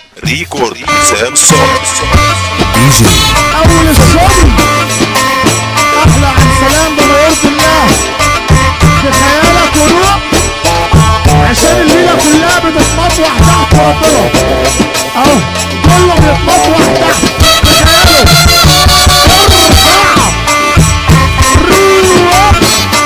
ريكورد سامسون دي جي اول الشغل احلى عن سلام بما يرضي الله في خيالك وروح عشان الليله كلها بتتمطوح تحت ربنا اهو كله بيتمطوح تحت في خياله ارفع روح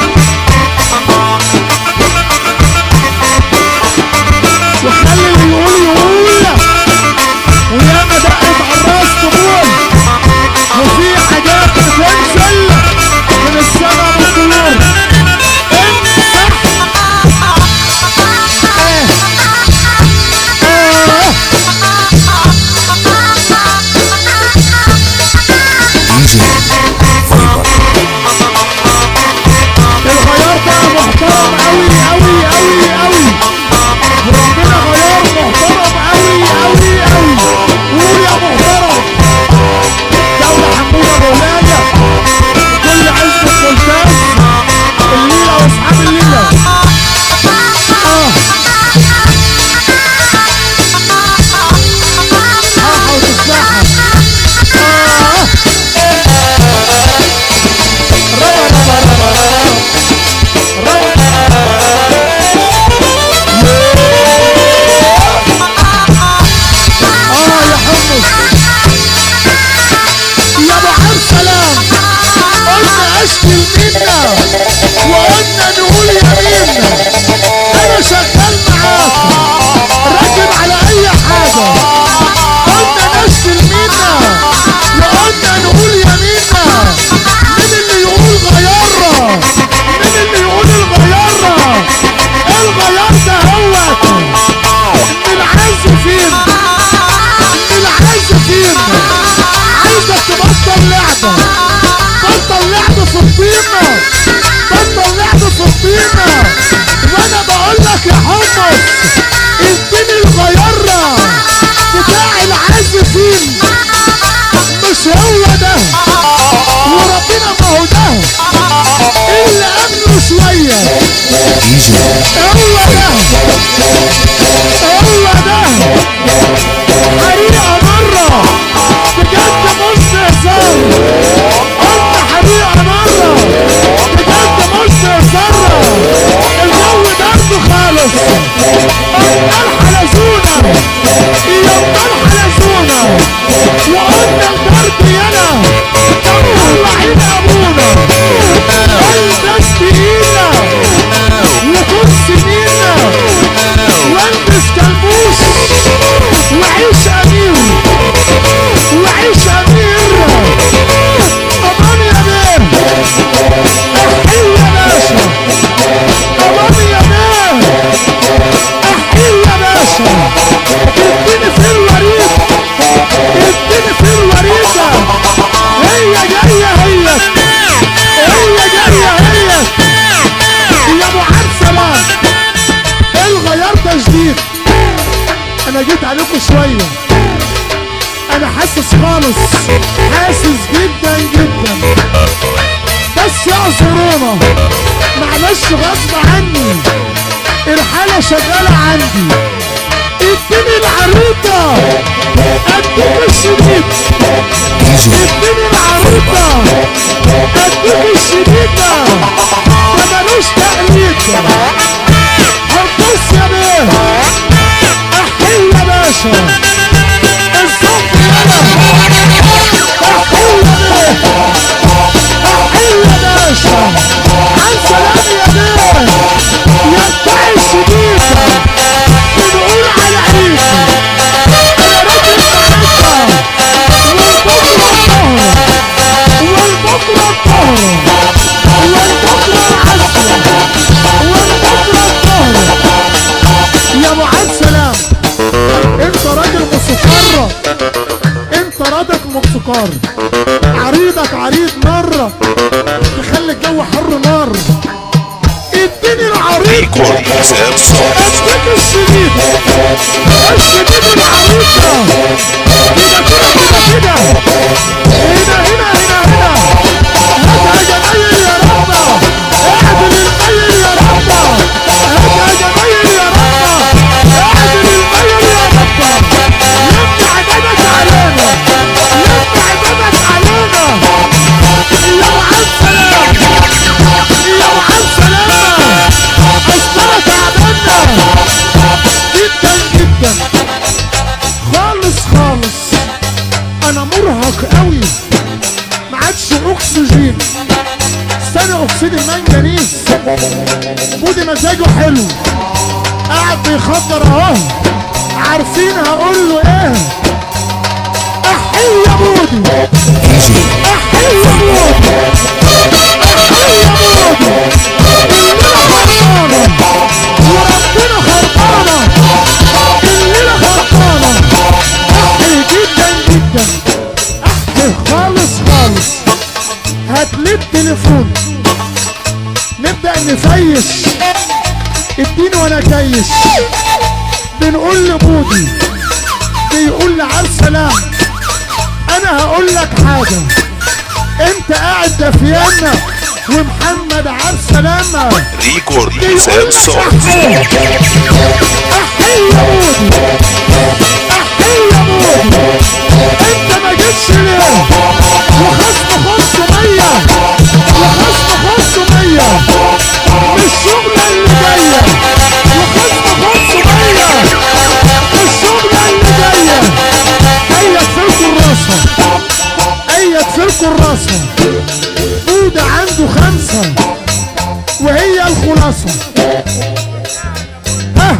وخلي اللي يقول يقول وياما دقت على الراس طبول وفي حاجات بتنزل من السما بالطيور امسح ايه ايه دي جي فايبر الغيار ده محترم قوي قوي قوي قوي وربنا غيار محترم قوي قوي قوي قول يا محترم دولة حمودة مولانا كل عزة ممتاز الليلة واصحاب الليلة اه اه وتسمعها اه ربا ربا ربا ربا اه يا حمص يا ابو عبد سلام قلنا اشكي منا وقلنا نقول يمين انا شغال معاك راكب على اي حاجه قلنا نشكي منا وقلنا نقول يمينا مين اللي يقول غيرنا مين اللي يقول الغيرنا الغيار ده هوت من العازفين من العازفين عايزك تبطل لعبة بطل لعب في الطينة بطل لعب في الطينة وانا بقول لك يا حمص اديني الغيرة بتاع العازفين مش هو ده وربنا ما هو ده اللي امنه شويه دي جي هو ده هو ده حريقة مرة بجد مش هزار قلنا حريقة مرة بجد مش هزار الجو برد خالص قلنا الحلزونة يا الحلزونة وقلنا البرد يلا طلعين ابونا البس تقيلة وكرسي مينا والبس كلبوش وعيش امير وعيش امير امان يا بيه احي يا باشا امان يا بيه احي يا باشا اديني في الوريد اديني في الوريدة هي جاية هي هي جاية هي يا ابو عبد سلام الغيار ده جديد انا جيت عليكم شوية انا حاسس خالص حاسس جدا جدا بس اعذرونا معلش غصب عني الحالة شغالة عندي اديني العروضة اديك الشديد دي جي اديني العروضة اديك الشديدة ده ملوش تقليد هرقص يا بيه احكي يا باشا الصوت يلا احكي يا بيه احكي يا باشا عن سلام يا بيه يا بتاع الشديدة بنقول على عيد انا راجل معاك والبكرة الظهر والبكرة الظهر والبكرة العصر والبكرة الظهر يا ابو عبد سلام انت راجل موسيقار انت راجل موسيقار عريضك عريض مرة تخلي الجو حر نار اديني العريض ريكورد سامسون اديك الشديد الشديد العريض ده كده كده كده كده هنا هنا هنا هنا هات يا جمايل يا ربنا اعدل الميل يا ربنا هات يا جمايل يا ربنا اعدل الميل يا ربنا اكسجين ثاني اكسيد المنجنيز بودي مزاجه حلو قاعد بيخدر اهو عارفين هقول له ايه احي يا بودي دي جي احي يا بودي احي يا بودي الليله خربانه وربنا خربانه الليله خربانه احي جدا جدا احي خالص خالص هاتلي التليفون نبدأ نفيش اديني وانا كيش بنقول لبودي بيقول لعب سلام انا هقول لك حاجة انت قاعد دفيانة ومحمد عبد سلامة ريكورد بيقول حسام لك صوت احي احي يا بودي احي يا بودي انت ما جيتش ليه وخصم خمسمية وخصم خمسمية مش الشغلة اللي جاية وخصم خمسمية مش الشغلة اللي جاية هيا تفركوا الراسة هيا تفركوا الراسة بودة عنده خمسة وهي الخلاصة ها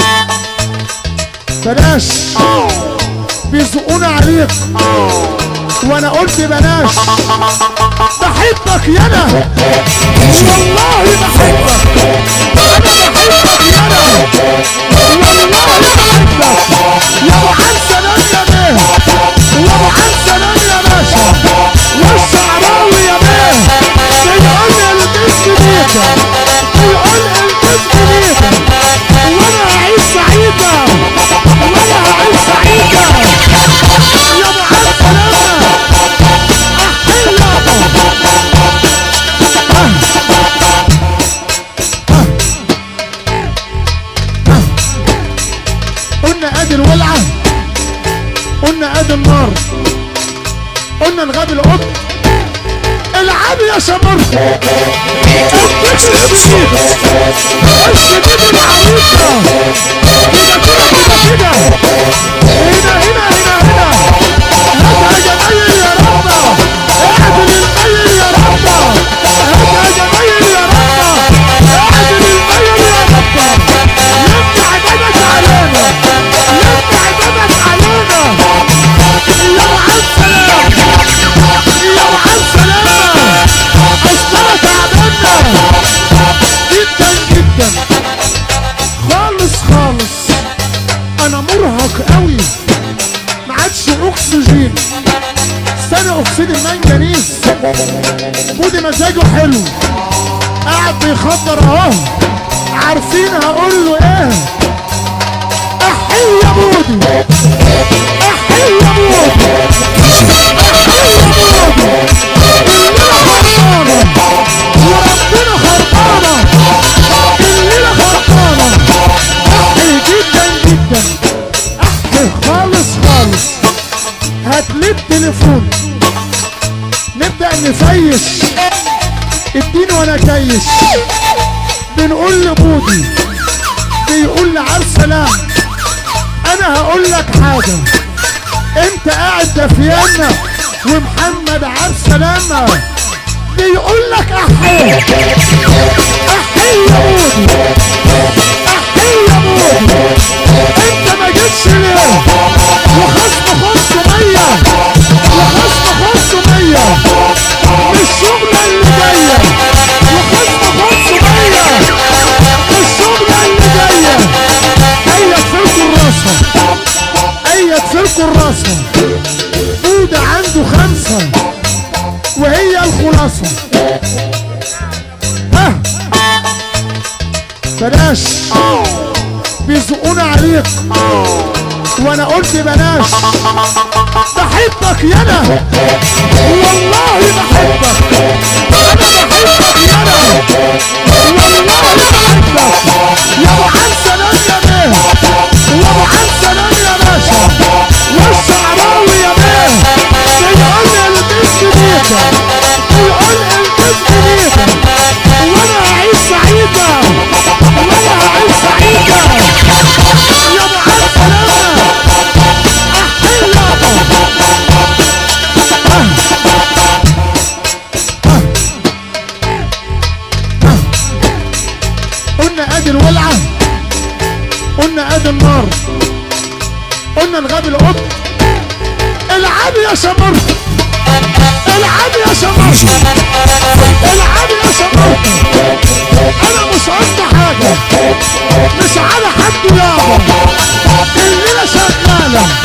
بلاش بيزقونا عليك وانا قلت بلاش بحبك يانا والله بحبك انا بحبك يانا والله بحبك يا ابو عم سلام يا بيه يا ابو عم سلام يا باشا والشعراوي يا بيه بيقول لي البس بيك بيقول البس بيك وانا هعيش سعيدة وانا هعيش سعيدة يا ابو عم سلامة احكي يابا قلنا ادي الولعة قلنا ادي النار قلنا الغاب القط العب يا شباب ريكورد حسام صوت الشديد العروسة كده كده كده كده هنا هنا هنا هنا هات يا جمايل يا ربنا اعدل الميل يا ربنا هات يا جمايل يا ربنا اعدل الميل يا ربنا يمنع عددك علينا يمنع عددك علينا يا وعد سلام يا وعد سلام اصلنا تعبانة جدا جدا خالص خالص انا مرهق قوي ما عادش اكسجين ثاني اكسيد المنجنيز بودي مزاجه حلو قاعد بيخدر اهو عارفين هقول له ايه احي يا بودي احي يا بودي احي يا بودي الليله خربانه وربنا خربانه الليله خربانه احي جدا جدا احي خالص خالص هاتلي التليفون نبدأ نفيش اديني وانا كيش بنقول لبودي بيقول لعب سلام انا هقول لك حاجة انت قاعد دفيانة ومحمد عبد سلامة بيقول لك احي احي يا بودي احي يا بودي انت ما جيتش ليه وخصم خمسمية وخصم خمسمية مش الشغلة اللي جاية وخصم خمسمية مش الشغلة اللي جاية هيا تفركوا الراسة هيا تفركوا الراسة بودة عنده خمسة وهي الخلاصة ها بلاش بيزقونا عليك وانا قلت بلاش بحبك يانا والله بحبك انا بحبك يانا والله بحبك يا ابو عم سلام يا بيه يا ابو عم سلام يا باشا والشعراوي يا بيه بيقول لي البس بيك بيقول البس بيك وانا هعيش سعيدة وانا هعيش سعيدة يا ابو عم سلامة احكي يابا قلنا الغبي الام العب يا سمر العب يا سمر دي جي العب يا سمر انا مش قصدي حاجه مش على حد يابا الليله شغاله